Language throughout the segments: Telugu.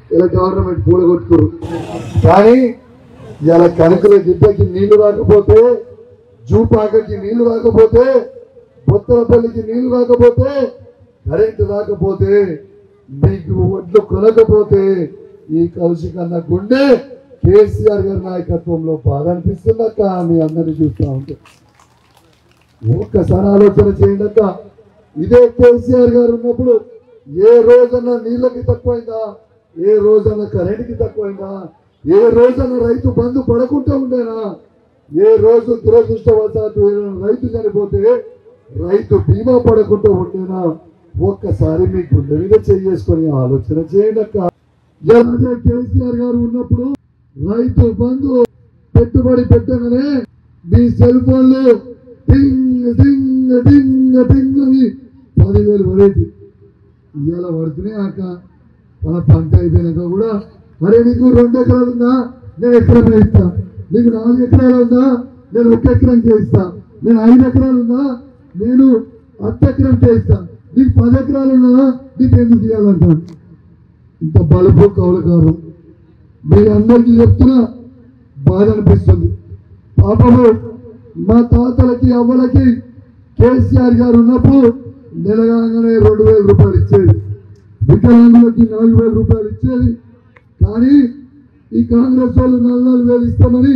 ఇలా గవర్నమెంట్ పూడగొట్టుకోరు కానీ ఇలా కనకల గిడ్డకి నీళ్లు రాకపోతే జూపాకకి నీళ్లు రాకపోతే బొత్తలపల్లికి నీళ్లు రాకపోతే కరెంటు రాకపోతే మీకు ఒడ్లు కొనకపోతే ఈ కలుషికన్న గుండె కేసీఆర్ గారి నాయకత్వంలో బాధ అనిపిస్తుందక్క మీ అందరినీ చూస్తా ఉంటే ఒక్కసారి ఆలోచన చేయండి అక్క ఇదే కేసీఆర్ గారు ఉన్నప్పుడు ఏ రోజన్నా నీళ్ళకి తక్కువైందా ఏ రోజన్నా కరెంట్కి తక్కువైందా ఏ రోజన్నా రైతు బంధు పడకుండా ఉండేనా ఏ రోజు దురదృష్టవశాత్తు ఏదైనా రైతు చనిపోతే రైతు బీమా పడకుండా ఉండేనా ఒక్కసారి మీ గుండె మీద చేసుకొని ఆలోచన చేయండి అక్క అదే కేసీఆర్ గారు ఉన్నప్పుడు రైతు బంధు పెట్టుబడి పెట్టగానే మీ సెల్ ఫోన్లు టింగ్ టింగ్ టింగ్ టింగ్ అని పదివేలు పడేది ఇవాళ పడుతున్నాయి అక్క మన పంట అయిపోయినాక కూడా అరే నీకు రెండు ఎకరాలు ఉందా నేను ఎకరం ఇస్తా నీకు నాలుగు ఎకరాలు ఉందా నేను ఒక ఎకరం చేయిస్తా నేను ఐదు ఎకరాలు ఉందా నేను అర్ధ ఎకరం చేయిస్తా నీకు పది ఎకరాలు ఉన్నదా నీకు ఎందుకు చేయాలంటాను ఇంత బలుపు కౌలకారం మీ అందరికీ చెప్తున్నా బాధ అనిపిస్తుంది పాపము మా తాతలకి అవ్వలకి కేసీఆర్ గారు ఉన్నప్పుడు నెలగానే రెండు వేల రూపాయలు ఇచ్చేది వికలాంగులకి నాలుగు వేల రూపాయలు ఇచ్చేది కానీ ఈ కాంగ్రెస్ వాళ్ళు నాలుగు నాలుగు వేలు ఇస్తామని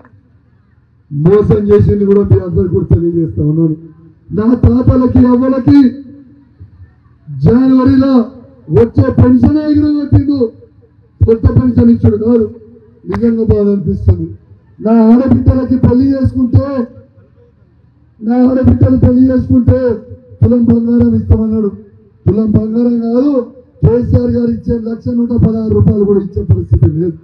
మోసం చేసింది కూడా మీ అందరు కూడా తెలియజేస్తా ఉన్నాను నా తాతలకి అవ్వలకి జనవరిలో వచ్చే పెన్షన్ ఎగురగొట్టిండు కొత్త పెన్షన్ ఇచ్చాడు కాదు నిజంగా బాధ అనిపిస్తుంది నా ఆడబిడ్డలకి పెళ్లి చేసుకుంటే నా ఆడబిడ్డలు పెళ్లి చేసుకుంటే తులం బంగారం ఇస్తామన్నాడు తులం బంగారం కాదు కేసీఆర్ గారు ఇచ్చే లక్ష నూట పదహారు రూపాయలు కూడా ఇచ్చే పరిస్థితి లేదు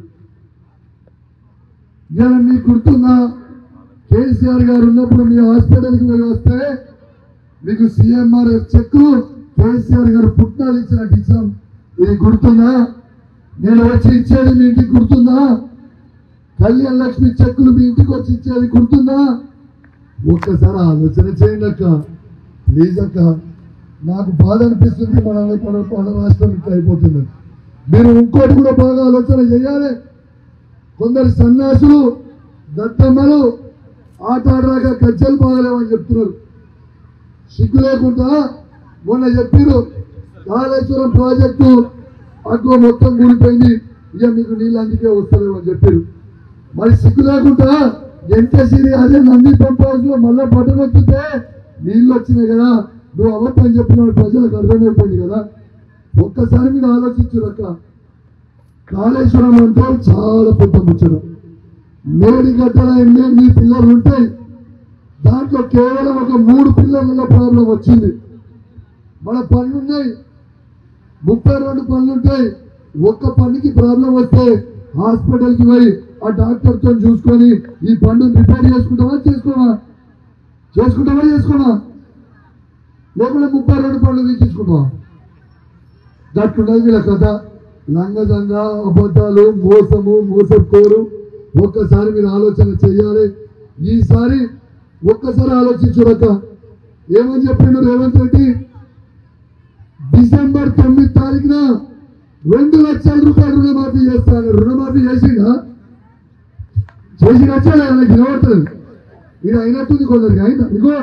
ఇలా మీకు గుర్తుందా కేసీఆర్ గారు ఉన్నప్పుడు మీ హాస్పిటల్కి మీరు వస్తే మీకు సీఎంఆర్ చెక్ కేసీఆర్ గారు పుట్టినాలు ఇచ్చినట్టు ఇచ్చాం ఇది గుర్తుందా నేను వచ్చి ఇచ్చేది మీ ఇంటికి గుర్తుందా కళ్యాణ లక్ష్మి చెక్కులు మీ ఇంటికి వచ్చి ఇచ్చేది గుర్తుందా ఒక్కసారి ఆలోచన చేయండి అక్క ప్లీజ్ అక్క నాకు బాధ అనిపిస్తుంది మన మన మన రాష్ట్రం ఇట్లా అయిపోతుంది మీరు ఇంకోటి కూడా బాగా ఆలోచన చేయాలి కొందరు సన్యాసులు దత్తమ్మలు ఆట ఆడరాక కజ్జలు బాగలేవని చెప్తున్నారు సిగ్గు లేకుండా మొన్న చెప్పారు కాళేశ్వరం ప్రాజెక్టు అగ్గో మొత్తం కూలిపోయింది ఇక మీకు నీళ్ళు అందుకే వస్తలేవు అని చెప్పారు మరి సిగ్గు లేకుండా ఎంకేసీని అదే నంది పంప్ హౌస్ లో మళ్ళా బటన్ వచ్చితే నీళ్ళు వచ్చినాయి కదా నువ్వు అబద్ధం చెప్పిన ప్రజలకు అర్థమైపోయింది కదా ఒక్కసారి మీరు ఆలోచించు అక్క కాళేశ్వరం అంటే చాలా పెద్ద ముచ్చట మేడిగడ్డల ఎన్నో మీ పిల్లలు ఉంటాయి దాంట్లో కేవలం ఒక మూడు పిల్లల ప్రాబ్లం వచ్చింది మన పనులు ఉన్నాయి ముప్పై రెండు పనులు ఉంటాయి ఒక్క పన్నుకి ప్రాబ్లం వస్తే హాస్పిటల్కి పోయి ఆ డాక్టర్తో చూసుకొని ఈ పన్నుని రిపేర్ చేసుకుంటావా చేసుకోవా చేసుకుంటావా చేసుకోవా లేకుంటే ముప్పై రెండు పనులు తీసేసుకుంటావా దట్టున్నది వీళ్ళ కథ లంగదంగ అబద్ధాలు మోసము మోసపోరు ఒక్కసారి మీరు ఆలోచన చేయాలి ఈసారి ఒక్కసారి ఆలోచించుడక ఏమని చెప్పిండు రేవంత్ రెడ్డి డిసెంబర్ తొమ్మిది తారీఖున రెండు లక్షల రూపాయలు రుణమాఫీ చేస్తాను రుణమాఫీ చేసిండా చేసి వచ్చాడు నాకు వినబడుతుంది ఇది అయినట్టుంది కొందరికి అయినా ఇగో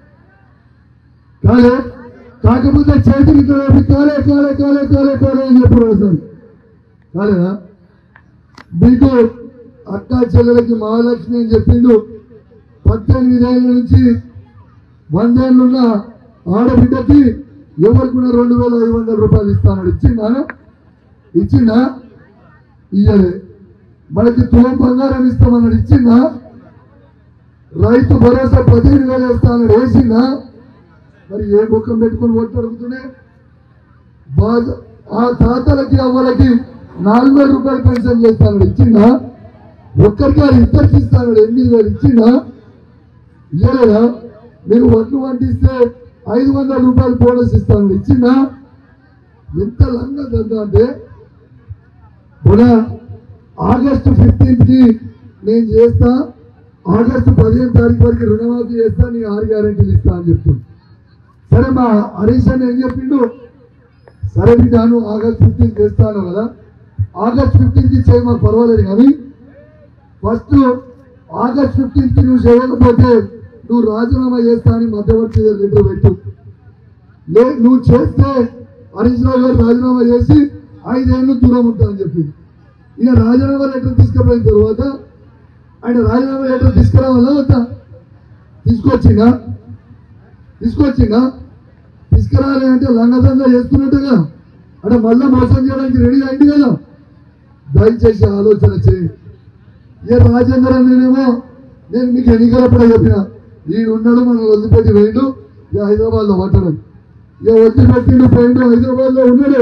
కాలే కాకపోతే చేతికి తోపి కాలే కాలే కాలే కాలే కాలే అని చెప్పి రాశాను కాలేదా మీకు అక్క చెల్లెలకి మహాలక్ష్మి అని చెప్పిండు పద్దెనిమిది ఏళ్ళ నుంచి వందేళ్ళున్న ఆడబిడ్డకి ఎవరికి కూడా రెండు వేల ఐదు వందల రూపాయలు ఇస్తాను ఇచ్చిందా ఇచ్చిందా ఇయ్యలే మనకి తులం బంగారం ఇస్తామన్నాడు ఇచ్చిందా రైతు భరోసా పదిహేను వేలు ఇస్తానన్నాడు వేసిందా మరి ఏ ముఖం పెట్టుకొని ఓట్లు అడుగుతూనే బాధ ఆ తాతలకి అవ్వలకి నాలుగు వేల రూపాయలు పెన్షన్ చేస్తాను ఇచ్చిందా ఒక్కరికి వారు ఇద్దరికి ఇస్తాను ఎనిమిది వేలు ఇచ్చిందా ఇయ్యలేదా మీరు వడ్లు వంటిస్తే ఐదు వందల రూపాయలు బోనస్ ఇస్తాను ఇచ్చిందా ఎంత లంగా దందా అంటే పోనా ఆగస్టు ఫిఫ్టీన్త్ కి నేను చేస్తా ఆగస్టు పదిహేను తారీఖు వరకు రుణమాఫీ చేస్తా నీ ఆరు గ్యారెంటీలు ఇస్తా అని చెప్తుంది సరే మా హరీష్ అని ఏం చెప్పిండు సరే బిడ్డ నువ్వు ఆగస్ట్ ఫిఫ్టీన్ చేస్తాను కదా ఆగస్ట్ ఫిఫ్టీన్త్ ఇచ్చే మాకు పర్వాలేదు కానీ ఫస్ట్ ఆగస్ట్ ఫిఫ్టీన్త్ నువ్వు చేయకపోతే నువ్వు రాజీనామా చేస్తా అని మధ్యవర్తి లెటర్ పెట్టు లే నువ్వు చేస్తే హరీష్ రావు గారు రాజీనామా చేసి ఐదేళ్ళు దూరం ఉంటానని చెప్పి ఇక రాజీనామా లెటర్ తీసుకుపోయిన తర్వాత ఆయన రాజీనామా లెటర్ తీసుకురావాలా వద్దా తీసుకొచ్చిందా తీసుకొచ్చిందా తీసుకురావాలి అంటే లంగదంగా చేస్తున్నట్టుగా అంటే మళ్ళా మోసం చేయడానికి రెడీ అయింది కదా దయచేసి ఆలోచన చేయండి ఏ రాజేంద్ర నేనేమో నేను మీకు ఎన్నికలప్పుడే చెప్పిన ఈడు ఉన్నాడు మనం వదిలిపెట్టి వేయండు ఇక హైదరాబాద్ లో పట్టడం ఇక వదిలిపెట్టిండు పోయిండు హైదరాబాద్ లో ఉన్నాడు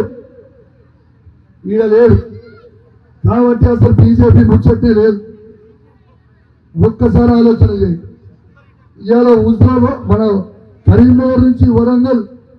ఈడ లేడు కాబట్టి అసలు బీజేపీ ముచ్చటే లేదు ఒక్కసారి ఆలోచన చేయండి ఇవాళ హుజరాబాద్ మన కరీంనగర్ నుంచి వరంగల్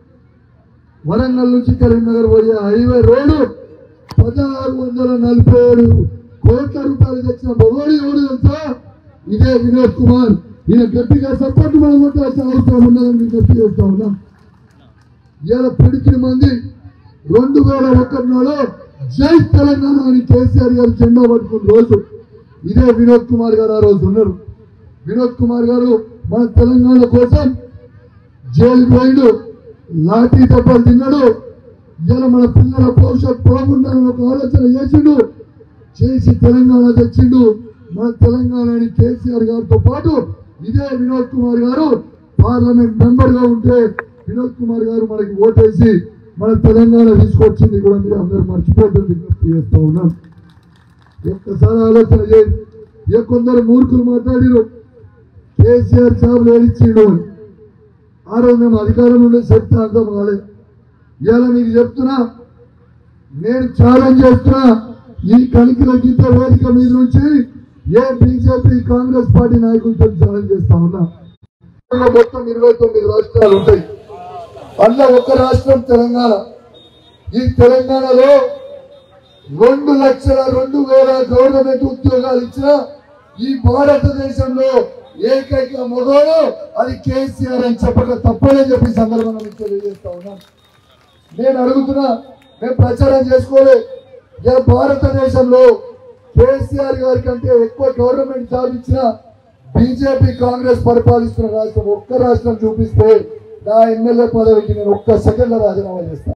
వరంగల్ నుంచి కరీంనగర్ పోయే హైవే రోడ్డు పదహారు వందల నలభై ఏడు కోట్ల రూపాయలు తెచ్చిన మొగోడు ఎవడు తెలుసా ఇదే వినోద్ కుమార్ ఈయన గట్టిగా సపోర్ట్ మనం కొట్టాల్సిన అవసరం ఉన్నదని మీకు గట్టి చేస్తా ఉన్నాం ఇవాళ పిడికిన మంది రెండు వేల ఒకటిలో జై తెలంగాణ అని కేసీఆర్ గారు జెండా పట్టుకున్న రోజు ఇదే వినోద్ కుమార్ గారు ఆ రోజు ఉన్నారు వినోద్ కుమార్ గారు మన తెలంగాణ కోసం జైలు పోయిండు లాఠీ దెబ్బలు తిన్నాడు ఇలా మన పిల్లల భవిష్యత్ బాగుండాలని ఒక ఆలోచన చేసిండు చేసి తెలంగాణ తెచ్చిండు మన తెలంగాణని కేసీఆర్ గారితో పాటు ఇదే వినోద్ కుమార్ గారు పార్లమెంట్ మెంబర్ గా ఉంటే వినోద్ కుమార్ గారు మనకి ఓటేసి మన తెలంగాణ తీసుకొచ్చింది కూడా మీరు అందరూ మర్చిపోతుంది విజ్ఞప్తి చేస్తా ఉన్నాం ఒక్కసారి ఆలోచన చేయండి ఏ కొందరు మూర్ఖులు మాట్లాడిరు కేసీఆర్ జాబ్ ఏడిచ్చిండు అని ఆ రోజు మేము అధికారం ఉండే చెప్తే అర్థం కాలేదు ఇవాళ మీకు చెప్తున్నా నేను ఛాలెంజ్ చేస్తున్నా ఈ కణికిల గీత వేదిక మీద నుంచి ఏ బీజేపీ కాంగ్రెస్ పార్టీ నాయకులతో ఛాలెంజ్ చేస్తా ఉన్నా మొత్తం ఇరవై తొమ్మిది రాష్ట్రాలు ఉంటాయి అందులో ఒక రాష్ట్రం తెలంగాణ ఈ తెలంగాణలో రెండు లక్షల రెండు వేల గవర్నమెంట్ ఉద్యోగాలు ఇచ్చిన ఈ భారతదేశంలో ఏకైక మొగోడు అది కేసీఆర్ అని చెప్పక తప్పని చెప్పి ఈ సందర్భంగా మీకు తెలియజేస్తా ఉన్నాను నేను అడుగుతున్నా మేము ప్రచారం చేసుకోలే ఇలా భారతదేశంలో కేసీఆర్ గారి కంటే ఎక్కువ గవర్నమెంట్ జాబ్ ఇచ్చిన బీజేపీ కాంగ్రెస్ పరిపాలిస్తున్న రాష్ట్రం ఒక్క రాష్ట్రం చూపిస్తే నా ఎమ్మెల్యే పదవికి నేను ఒక్క సెకండ్ రాజీనామా చేస్తాను